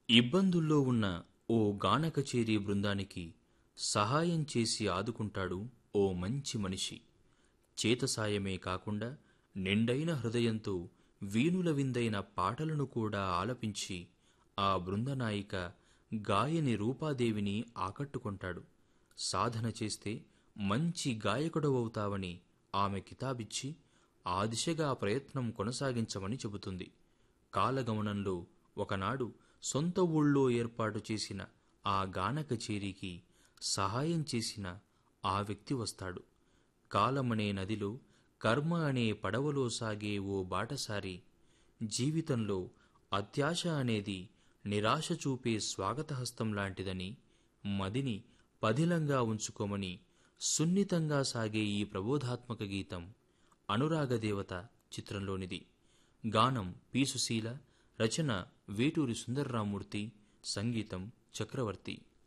ఇబ్బందుల్లో ఉన్న ఓ గాన కచేరీ బృందానికి సహాయం చేసి ఆదుకుంటాడు ఓ మంచి మనిషి చేతసాయమే కాకుండా నిండైన హృదయంతో వీణుల విందైన పాటలను కూడా ఆలపించి ఆ బృందనాయిక గాయని రూపాదేవిని ఆకట్టుకుంటాడు సాధన చేస్తే మంచి గాయకుడవవుతావని ఆమె కితాబిచ్చి ఆ దిశగా ప్రయత్నం కొనసాగించమని చెబుతుంది కాలగమనంలో ఒకనాడు సొంత ఊళ్ళో ఏర్పాటు చేసిన ఆ గాన కచేరీకి సహాయం చేసిన ఆ వ్యక్తి వస్తాడు కాలమనే నదిలో కర్మ అనే పడవలో సాగే ఓ బాటసారి జీవితంలో అత్యాశ అనేది నిరాశ చూపే స్వాగతహస్తం లాంటిదని మదిని పదిలంగా ఉంచుకోమని సున్నితంగా సాగే ఈ ప్రబోధాత్మక గీతం అనురాగదేవత చిత్రంలోనిది గానం పి సుశీల రచన వేటూరి సుందర్రామూర్తి సంగీతం చక్రవర్తి